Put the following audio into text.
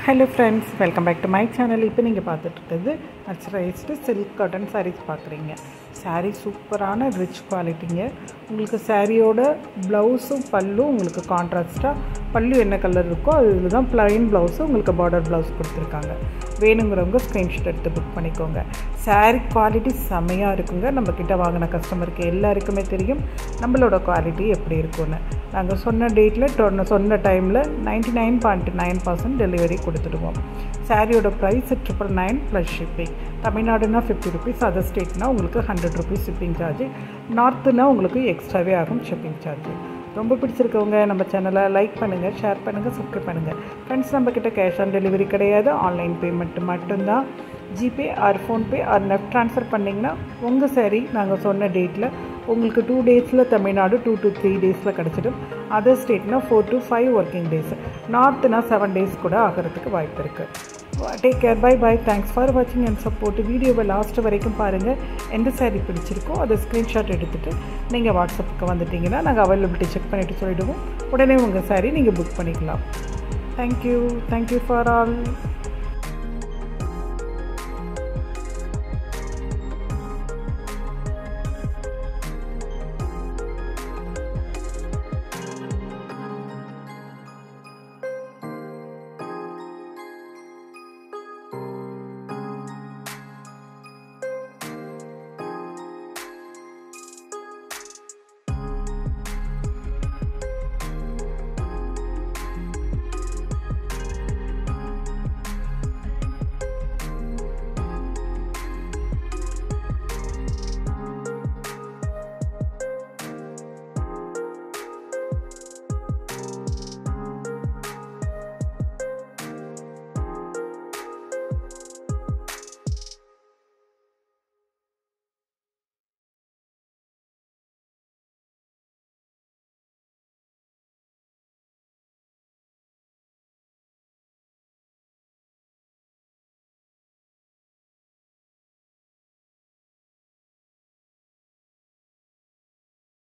hello friends welcome back to my channel இப்போ நீங்கள் பார்த்துட்டு இருக்கிறது நச்சரைஸ்டு சில்க் காட்டன் சாரீஸ் பார்க்குறீங்க saree சூப்பரான ரிச் குவாலிட்டிங்க உங்களுக்கு சாரியோட ப்ளவுஸும் பல்லும் உங்களுக்கு கான்ட்ராஸ்ட்டாக பல்லு என்ன கலர் இருக்கோ அது இதில் தான் ப்ளைன் ப்ளவுஸு உங்களுக்கு பார்டர் ப்ளவுஸ் கொடுத்துருக்காங்க வேணுங்கிறவங்க ஸ்க்ரீன்ஷாட் எடுத்து புக் பண்ணிக்கோங்க saree குவாலிட்டி செமையாக இருக்குங்க நம்ம கிட்ட வாங்கின கஸ்டமருக்கு எல்லாருக்குமே தெரியும் நம்மளோட குவாலிட்டி எப்படி இருக்கும்னு நாங்கள் சொன்ன டேட்டில் சொன்ன டைமில் ninety nine point nine percent delivery கொடுத்துடுவோம் சாரியோட price triple nine plus shipping தமிழ்நாடுனா ஃபிஃப்டி ருபீஸ் அதர் ஸ்டேட்னா உங்களுக்கு ஹண்ட்ரட் ருபீஸ் ஷிப்பிங் சார்ஜ் நார்த்துனா உங்களுக்கு எக்ஸ்ட்ராவே ஆகும் ஷிப்பிங் சார்ஜ் ரொம்ப பிடிச்சிருக்கவங்க நம்ம சேனலை லைக் பண்ணுங்கள் ஷேர் பண்ணுங்கள் சப்ஸ்கிரைப் பண்ணுங்கள் ஃப்ரெண்ட்ஸ் நம்மக்கிட்ட கேஷ் ஆன் டெலிவரி கிடையாது ஆன்லைன் பேமெண்ட் மட்டும்தான் GPay or PhonePe or net transfer பண்ணிங்கன்னா உங்கள் சரி நாங்கள் சொன்ன டேட்டில் உங்களுக்கு டூ டேஸில் தமிழ்நாடு டூ டு த்ரீ டேஸில் கிடச்சிடும் அதர் ஸ்டேட்னா four to five working days நார்த்துனா செவன் டேஸ் கூட ஆகிறதுக்கு வாய்ப்பு இருக்குது take care bye bye thanks for வாட்சிங் அண்ட் சப்போர்ட் வீடியோவை லாஸ்ட் வரைக்கும் பாருங்கள் எந்த சாரீ பிடிச்சிருக்கோ அதை ஸ்க்ரீன்ஷாட் எடுத்துகிட்டு நீங்கள் வாட்ஸ்அப்புக்கு வந்துட்டிங்கன்னா நாங்கள் அவைலபிலிட்டி செக் பண்ணிவிட்டு சொல்லிவிடுவோம் உடனே உங்கள் சாரீ நீங்கள் புக் பண்ணிக்கலாம் தேங்க்யூ தேங்க்யூ ஃபார் ஆல்